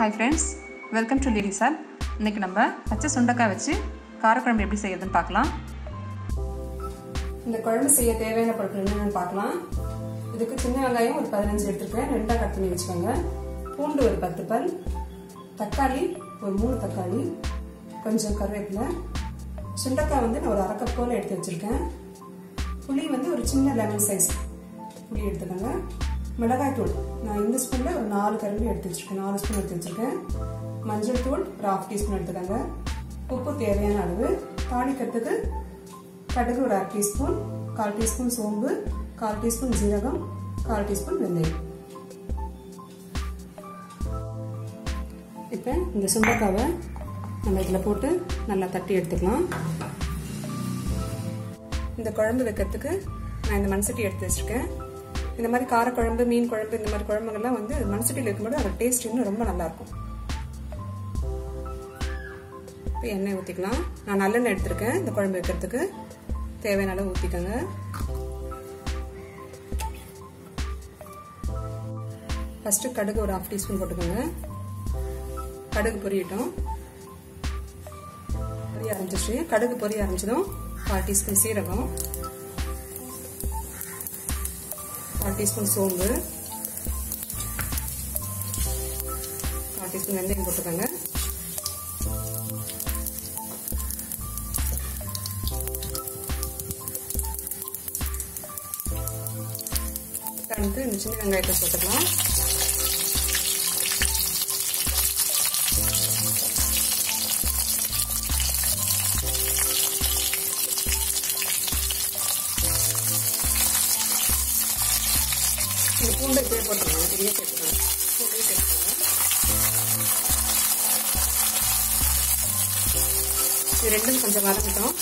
hi friends welcome to லிரி சார் இன்றைக்கி நம்ம பச்சை சுண்டக்காய் வச்சு காரக்குழம்பு எப்படி செய்யறதுன்னு பார்க்கலாம் இந்த குழம்பு செய்ய தேவையான பொருட்கள் என்னென்னு பார்க்கலாம் இதுக்கு சின்ன வெங்காயம் ஒரு பதினஞ்சு எடுத்துருக்கேன் ரெண்டாக கட் பண்ணி வச்சுக்கோங்க பூண்டு ஒரு பத்து பல் தக்காளி ஒரு மூணு தக்காளி கொஞ்சம் கருவேப்பிலை சுண்டக்காய் வந்து நான் ஒரு அரை கப் போல் எடுத்து வச்சுருக்கேன் புளி வந்து ஒரு சின்ன லெமன் சைஸ் புளி எடுத்துக்கோங்க மிளகாய் தூள் நான் இந்த ஸ்பூனில் ஒரு நாலு கரண்டி எடுத்து வச்சுருக்கேன் நாலு ஸ்பூன் எடுத்து வச்சுருக்கேன் மஞ்சள் தூள் ஒரு ஹாஃப் டீஸ்பூன் எடுத்துக்கோங்க உப்பு தேவையான அளவு தாளிக்கிறதுக்கு கடுகு ஒரு அரை டீஸ்பூன் கால் டீஸ்பூன் சோம்பு கால் டீஸ்பூன் ஜீரகம் கால் டீஸ்பூன் வெந்தயம் இப்போ இந்த சுண்டக்காவை நம்ம இதில் போட்டு நல்லா தட்டி எடுத்துக்கலாம் இந்த குழம்பு வைக்கிறதுக்கு நான் இந்த மண்சட்டி எடுத்து வச்சுருக்கேன் இந்த மாதிரி காரக்குழம்பு மீன் குழம்பு இந்த மாதிரி குழம்புகள்லாம் வந்து மண்சட்டியில் இருக்கும்போது அதோட டேஸ்ட் இன்னும் ரொம்ப நல்லாயிருக்கும் இப்போ எண்ணெய் ஊற்றிக்கலாம் நான் நல்லெண்ணெய் எடுத்திருக்கேன் இந்த குழம்பு வைக்கிறதுக்கு தேவையான அளவு ஊற்றிக்கோங்க ஃபஸ்ட்டு கடுகு ஒரு ஹாஃப் டீஸ்பூன் போட்டுக்கோங்க கடுகு பொரியட்டும் பொரிய ஆரம்பிச்சிச்சு கடுகு பொரிய ஆரம்பிச்சதும் கால் டீஸ்பூன் சீரகம் கால் டீஸ்பூன் சோம்பு கால் டீஸ்பூன் வெந்தயம் போட்டுக்கோங்க வந்து இந்த சின்ன வெங்காயத்தை போட்டுக்கலாம் இந்த பூண்டை இப்படியே போட்டுருங்க இப்படியே சேர்த்துக்கலாம் பூண்டையே சேர்த்துக்கலாம் இது ரெண்டும் கொஞ்சம் வதக்கிட்டோம்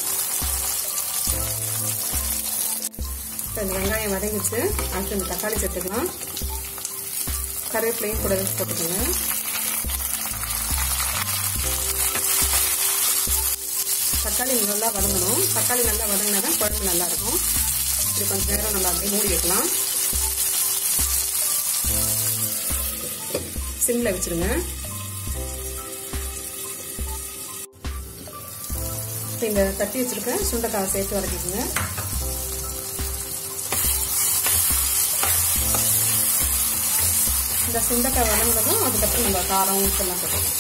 இப்போ இந்த வெங்காயம் வதங்கிச்சு அடுத்து இந்த தக்காளி சேர்த்துக்கலாம் கருவேப்பிலையும் கூட போட்டுக்கோங்க தக்காளி நல்லா வதங்கணும் தக்காளி நல்லா வதங்கினா தான் குழம்பு நல்லா இருக்கும் இது கொஞ்சம் நேரம் நல்லா அப்படியே மூடி வைக்கலாம் சிம்ல வச்சிருங்க இந்த தட்டி வச்சிருக்க சுண்டைக்காவை சேர்த்து வதக்கிக்கோங்க இந்த சுண்டக்காய் வதங்கதும் அதுக்கப்புறம் நம்ம காரம் உப்பெல்லாம் போட்டுக்கலாம்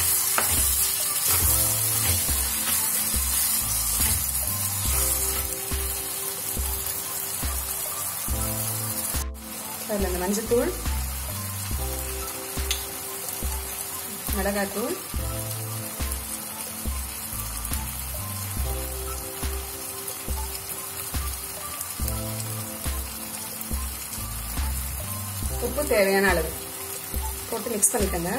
அதில் இந்த மஞ்சத்தூள் மிளகாத்தூள் உப்பு தேவையான அளவு போட்டு மிக்ஸ் பண்ணிக்கோங்க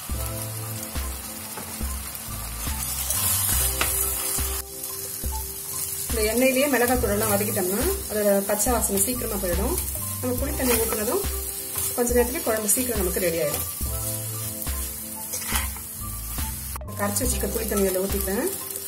இந்த எண்ணெயிலேயே மிளகாய் தூளெல்லாம் வதக்கிட்டோம்னா அதோட பச்சை வாசனை சீக்கிரமா போயிடும் நம்ம புளி தண்ணி ஊற்றினதும் கொஞ்ச நேரத்துலேயே குழம்பு சீக்கிரம் நமக்கு ரெடி ஆயிடும் கரைச்சி வச்சுக்க புளி தண்ணியில் ஊற்றிட்டேன்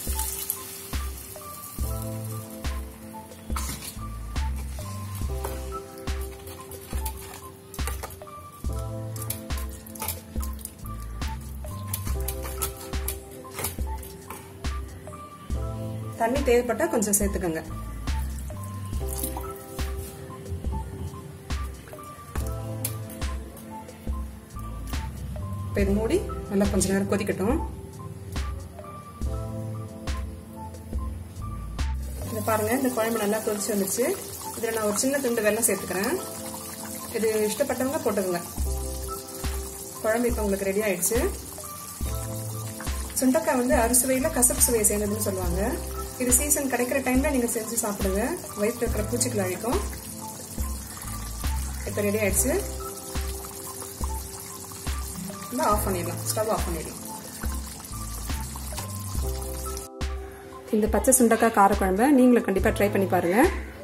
தண்ணி தேவைப்பட்டா கொஞ்சம் சேர்த்துக்கோங்க இப்போ இது மூடி நல்லா கொஞ்ச நேரம் கொதிக்கட்டும் இதை பாருங்க இந்த குழம்பு நல்லா கொதிச்சு வந்துச்சு இதில் நான் ஒரு சின்ன துண்டு வெள்ளம் சேர்த்துக்கிறேன் இது இஷ்டப்பட்டவங்க போட்டுக்கோங்க குழம்பு இப்போ உங்களுக்கு ரெடி ஆயிடுச்சு சுண்டக்காய் வந்து அறுசுவையில் கசப்பு சுவையை சேர்ந்ததுன்னு சொல்லுவாங்க இது சீசன் கிடைக்கிற டைம்ல நீங்க செஞ்சு சாப்பிடுங்க வயிற்று இருக்கிற பூச்சிகள் அழிக்கும் இப்போ ரெடி ஆயிடுச்சு ஆஃப் பண்ணிடலாம் ஸ்டவ் ஆஃப் பண்ணிடலாம் இந்த பச்சை சுண்டக்காய் காரக்குழம்பை நீங்களும் கண்டிப்பாக ட்ரை பண்ணி பாருங்கள்